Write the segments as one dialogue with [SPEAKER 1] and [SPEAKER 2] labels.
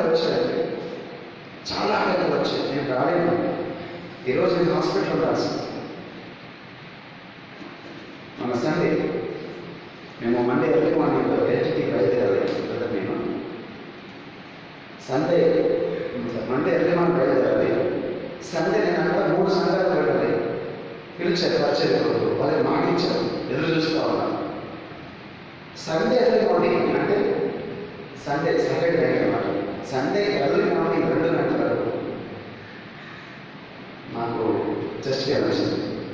[SPEAKER 1] వచ్చాయండి చాలా ఆటంకాలు వచ్చాయి నేను రాలేను ఈరోజు నేను హాస్పిటల్ రాసి మన సండే మేము మండే ఎర్లీ మార్నింగ్ ఎయిట్కి బయలుదేరాలి బ్రదర్ నేను సండే మండే ఎర్లీ మార్నింగ్ బయలుదేరాలి సండే నేను అక్కడ మూడు సంఘాలు వెళ్ళాలి పిలిచారు పరిచయం వాళ్ళకి మాట ఇచ్చారు ఎదురు చూస్తూ ఉన్నాను సండే ఎర్లీ మార్నింగ్ అంటే సండే సాటర్డే నైట్ అనమాట సండే ఎర్లీ మార్నింగ్ రెండు గంటలకు నాకు చెస్ట్ పెయిన్ వచ్చింది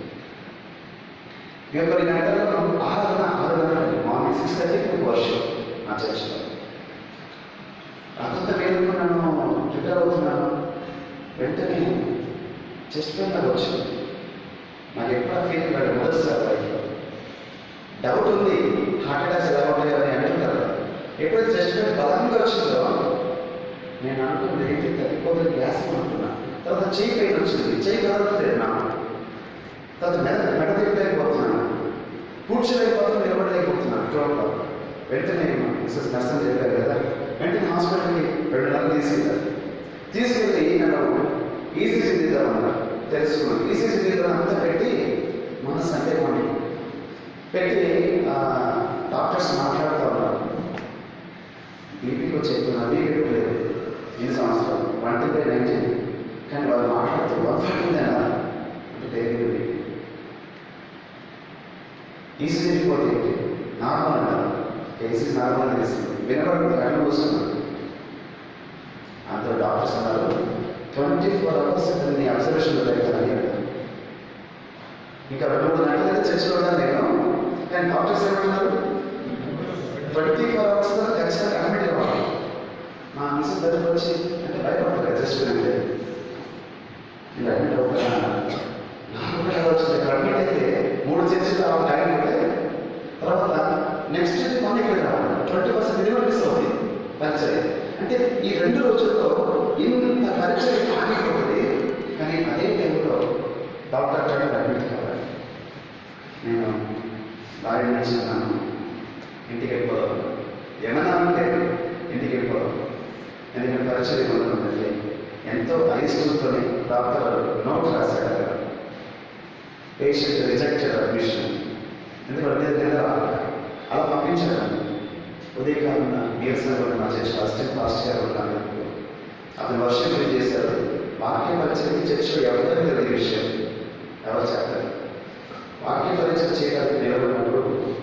[SPEAKER 1] ఇక కొన్ని గంటల్లో ఆరాధన ఆరాధన మార్నింగ్ సిక్స్ థర్టీకి వర్షం నా చర్చ్లో అంత వేడుకున్నాను ప్రిపేర్ అవుతున్నాను వెంటనే చెస్ట్ పెయిన్ నాకు వచ్చింది నాకు ఎప్పుడు ఫీలింగ్ కాదు మొదటిసారి లైఫ్లో డౌట్ ఉంది హార్ట్ అటాక్స్ ఎలా ఉంటాయో అని అంటుంటారు ఎప్పుడైతే చెస్ట్ పెయిన్ బలంగా వచ్చిందో నేను అనుకున్నది ఏంటి తగ్గిపోతుంది గ్యాస్ అనుకున్నా తర్వాత చెయ్యి పెయిన్ వచ్చింది చెయ్యి కదలట్లేదు నాకు తర్వాత మెడ మెడ తిప్పలేకపోతున్నాను కూర్చోలేకపోతున్నాను నిలబడలేకపోతున్నాను టోటల్ వెంటనే మిస్సెస్ నర్సం చెప్పారు కదా వెంటనే హాస్పిటల్కి రెండు నెలలు తీసుకెళ్ళారు తీసుకెళ్ళి నన్ను ఈసీజీ తీద్దామన్నారు తెలుసుకున్నాను ఈసీజీ తీద్దాం అంతా పెట్టి మన సండే మార్నింగ్ పెట్టి ఆ, డాక్టర్స్ మాట్లాడుతూ ఉన్నారు బీపీకి చెప్తున్నా బీపీ లేదు ఎన్ని సంవత్సరాలు వన్ టు నైన్టీన్ కానీ వాళ్ళు మాట్లాడుతూ వన్ ఫిఫ్టీన్ అంటే డైలీ బీపీ ఈసీజీ రిపోర్ట్ ఏంటి నార్మల్ అన్నారు కేసీ నార్మల్ తెలిసింది వినబడి కళ్ళు కూర్చున్నాను అంత డాక్టర్స్ అన్నారు ట్వంటీ ఫోర్ అవర్స్ నీ అబ్జర్వేషన్లో పెడతానని అన్నారు ఇంకా రెండు మూడు గంటలైతే చర్చలో ఉన్నాను నేను కానీ డాక్టర్స్ ఏమంటున్నారు ట్వంటీ ఫోర్ అవర్స్ తర్వాత ఖచ్చితంగా అడ్మిట్ అవ్వాలి మా మిస్ దగ్గరకు వచ్చి అంటే భయపడతారు జస్ట్ అంటే నేను అడ్మిట్ అవుతాను నాకు కూడా ఎలా వచ్చింది ఇక్కడ అడ్మిట్ అయితే మూడు చర్చలు ఆ టైం ఉంటే తర్వాత నెక్స్ట్ డే మళ్ళీ ఇక్కడ రావాలి ట్వంటీ పర్సెంట్ మినిమం మిస్ అవుతుంది పరిచయం అంటే ఈ రెండు రోజుల్లో ఇంత పరిచయం ఆగిపోతుంది కానీ అదే టైంలో డాక్టర్ టైం అడ్మిట్ కావాలి నేను భార్య నుంచి అన్నాను ఇంటికి వెళ్ళిపోదాం ఏమన్నా అంటే ఇంటికి వెళ్ళిపోదాం ఎందుకంటే పరిచయం ఉందండి ఎంతో అయిష్టంతోనే డాక్టర్ నోట్ రాశాడు అక్కడ పేషెంట్ రిజెక్టెడ్ అడ్మిషన్ ఎందుకంటే లేదా అలా పంపించాడు ఉదయకాలం నీరసంగా ఉన్న మా చర్చ్ అసిస్టెంట్ పాస్టర్ గారు ఉన్నాను అతను వర్షం చేశారు వాక్య పరిచయం చర్చలో ఎవరితో తెలియదు ఈ విషయం ఎవరు చెప్తారు వాక్య పరిచయం చేయడానికి నిలబడినప్పుడు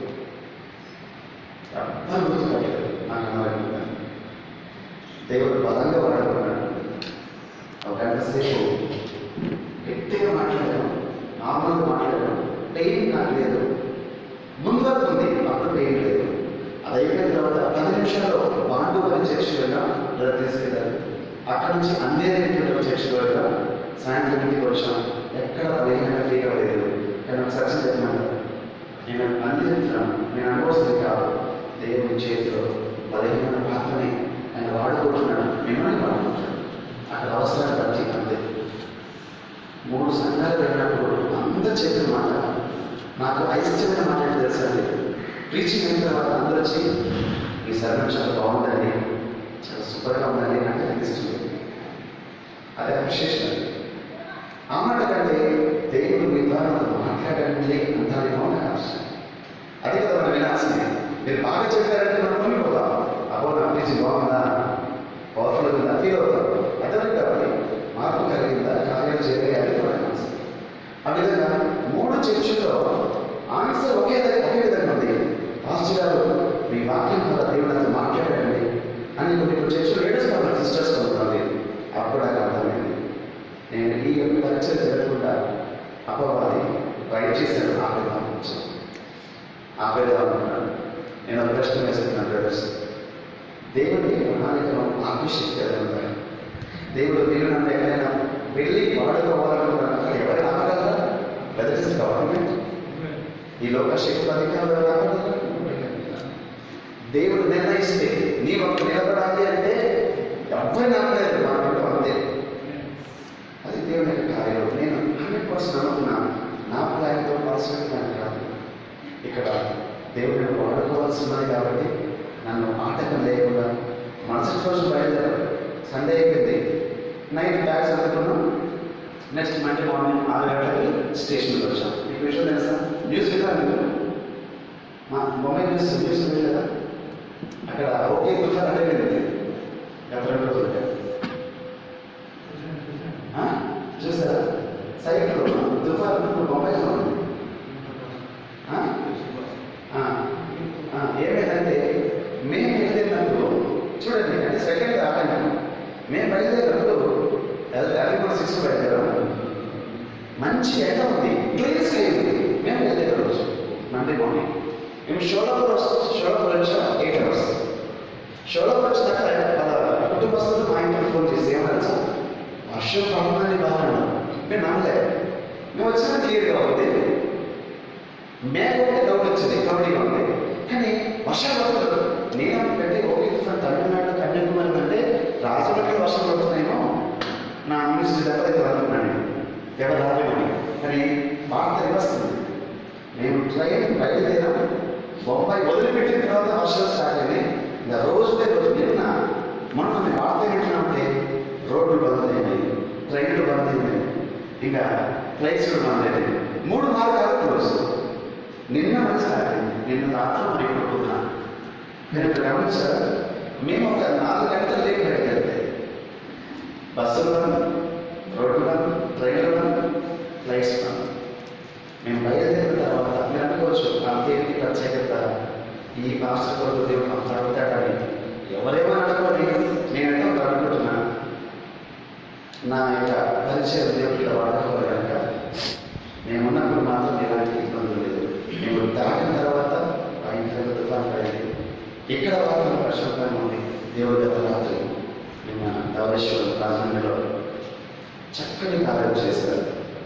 [SPEAKER 1] అర్థం గుర్తుపట్టారు నాకు అన్నమాట దేవుడు బలంగా వాడుకున్నాడు ఒక గంట సేపు గట్టిగా మాట్లాడాను నార్మల్గా మాట్లాడాను పెయిన్ నాకు లేదు ముందు వరకు ఉంది అప్పుడు పెయిన్ లేదు అది అయిపోయిన తర్వాత పది నిమిషాల్లో బాండు అని చర్చి వెళ్ళాం బ్లడ్ తీసుకెళ్ళారు అక్కడ నుంచి అందేటువంటి చర్చికి వెళ్ళాం సాయంత్రం ఇంటికి వచ్చాం ఎక్కడ బలహీనంగా ఫీల్ అవ్వలేదు కానీ ఒక సత్యం చెప్పినాను నేను అందించాను నేను అనుభవిస్తుంది కాదు దేవుని చేతిలో బలహీన పాత్రని ఆయన వాడుకుంటున్నాడు మిమ్మల్ని వాడుకుంటున్నాడు అక్కడ అవసరాన్ని బట్టి అంతే మూడు సంఘాలు వెళ్ళినప్పుడు అందరు చెప్పిన మాట నాకు అయిష్టమైన మాట ఏంటి తెలుసా అండి రీచింగ్ అయిన తర్వాత అందరూ వచ్చి ఈ సర్వం చాలా బాగుందండి చాలా సూపర్గా ఉందండి నాకు అనిపిస్తుంది అది అప్రిషియేషన్ ఆ మాట కంటే దేవుడు మీ ద్వారా నాతో మాట్లాడండి అంటారేమో నాకు ఆశ అది కదా మనం వినాల్సింది మీరు బాగా చెప్పారంటే మనం పొంగిపోతాం అబ్బో నా గురించి బాగుందా పవర్ఫుల్ ఉందా ఫీల్ అవుతాం అదే కాబట్టి మార్పు కలిగిందా కార్యాలు చేయాలి అది కూడా వినాల్సింది ఆ విధంగా మూడు చర్చల్లో ఆన్సర్ ఒకే ద- ఒకే విధంగా ఉంది పాస్టర్ గారు మీ వాక్యం ద్వారా దేవుడు నాతో మాట్లాడండి అని కొన్ని చర్చలు ఏడుస్తాను సిస్టర్స్ కొంతమంది అప్పుడు నాకు అర్థమైంది నేను ఈ యొక్క పరిచయం జరగకుండా అపవాది రైట్ చేశాను ఆపేదాం వచ్చాను ఆపేదాం అనుకున్నాను నేను ఒక ప్రశ్న వేస్తున్నాను బ్రదర్స్ దేవుడి ప్రణాళికను ఆపిశక్తి అది ఉంది దేవుడు మీరు నన్ను ఎక్కడైనా వెళ్ళి వాడుకోవాలనుకున్నాను అక్కడ ఎవరు ఆపగలరా వెదర్ ఇస్ గవర్నమెంట్ ఈ లోక శక్తులు అధికారులు ఎవరు ఆపగలరా దేవుడు నిర్ణయిస్తే నీ ఒక నిలబడాలి అంటే ఎవరిని ఆపలేదు మా ఇంట్లో అంతే అది దేవుని యొక్క కార్యం నేను హండ్రెడ్ పర్సెంట్ అనుకున్నాను నా ప్లాన్తో పర్సనల్ ప్లాన్ కాదు ఇక్కడ దేవుడిని వాడుకోవాల్సి ఉన్నది కాబట్టి నన్ను ఆటకం లేకుండా మరుసటి రోజు బయలుదేరారు సండే అయిపోయింది నైట్ బ్యాగ్స్ అందుకున్నాం నెక్స్ట్ మండే మార్నింగ్ ఆరు గంటలకి స్టేషన్కి వచ్చాం మీకు విషయం తెలుసా న్యూస్ విన్నాను మీరు మా బొమ్మాయి న్యూస్ న్యూస్ ఉంది కదా అక్కడ ఓకే తుఫాన్ అంటే వెళ్ళింది గత రెండు రోజులు చూసారా సైట్లో తుఫాన్ ఇప్పుడు బొమ్మాయిలో ఉంది ఆ? ఆ, ఆ, ఏమైందంటే మేము బయలుదేరినప్పుడు చూడండి అంటే సెకండ్ రాకండి మేము బయలుదేరినప్పుడు అది కూడా సిక్స్ బయలుదేరాం మంచి ఎండ ఉంది క్లియర్ స్కై ఉంది మేము బయలుదేరే రోజు మండే మార్నింగ్ మేము షోలాపూర్ వస్తాం షోలాపూర్ వచ్చాం ఎయిట్ అవర్స్ షోలాపూర్ వచ్చినాక వాళ్ళ కుటుంబస్తులు మా ఇంటికి ఫోన్ చేసి ఏమన్నా సార్ వర్షం పడుతుందని బాగా మేము నమ్మలేదు మేము వచ్చిన క్లియర్గా ఉంది మేఘంటే డౌట్ వచ్చింది కబడ్డీగా ఉంది కానీ వర్షాలు పడుతుంది నేను అనుకుంటే ఓకే తుఫాన్ తమిళనాడు కన్యాకుమారి అంటే రాజమండ్రి వర్షం పడుతున్నాయేమో నా న్యూస్ దెబ్బతైతే అనుకున్నాను ఎవరు రాలేమని కానీ వార్త వస్తుంది మేము ట్రైన్ బయలుదేరాం బొంబాయి వదిలిపెట్టిన తర్వాత వర్షాలు స్టార్ట్ అయింది ఇంకా రోజు రోజు నిన్న మనం మేము వార్త ఏంటంటే రోడ్లు బంద్ అయినాయి ట్రైన్లు బంద్ అయినాయి ఇంకా ఫ్లైట్స్ కూడా బంద్ అయినాయి మూడు మార్గాలు క్లోజ్ నిన్న మరి స్టార్ట్ అయింది నిన్న రాత్రి మరి ఇప్పుడు పొద్దున నేను ఇక్కడ గమనించారు మేము ఒక నాలుగు గంటలు లేట్ బయటకెళ్తే బస్సులు బంద్ రోడ్లు బంద్ ట్రైన్లు బంద్ ఫ్లైట్స్ బంద్ మేము బయలుదేరిన తర్వాత మీరు అనుకోవచ్చు ఆ దేవునికి ప్రత్యేకత ఈ మాస్టర్ కొరకు దేవుడు అంత అడుగుతాడని ఎవరేమో అనుకోని నేనైతే ఒకటి అనుకుంటున్నాను నా యొక్క పరిచయం దేవుడికి వాడుకోవాలి కనుక నేను ఉన్నప్పుడు మాత్రం ఎలాంటి ఇబ్బందులు లేదు మేము దాటిన తర్వాత ఆ ఇంట్లో తుఫాన్ పడింది ఇక్కడ వాతావరణం ప్రశాంతంగా ఉంది దేవుడి గత రాత్రి నిన్న ధవళేశ్వరం రాజమండ్రిలో చక్కని కార్యం చేశారు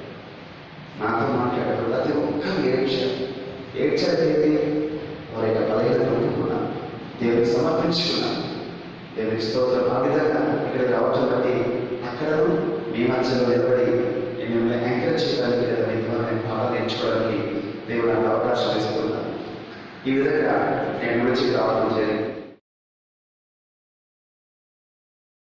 [SPEAKER 1] నాతో మాట్లాడారు ప్రతి ఒక్కరు ఏడ్చారు ఏడ్చేది వారి యొక్క బలహీనత ఒప్పుకున్నాను దేవునికి సమర్పించుకున్నాను దేవునికి స్తోత్రం ఆ విధంగా ఇక్కడికి రావటం బట్టి అక్కడను మీ మధ్యలో నిలబడి నేను మిమ్మల్ని ఎంకరేజ్ చేయడానికి లేదా మీ ద్వారా నేను పాఠాలు నేర్చుకోవడానికి దేవుడు నాకు అవకాశం ఇస్తున్నాను ఈ విధంగా నేను విడిచి రావడం జరిగింది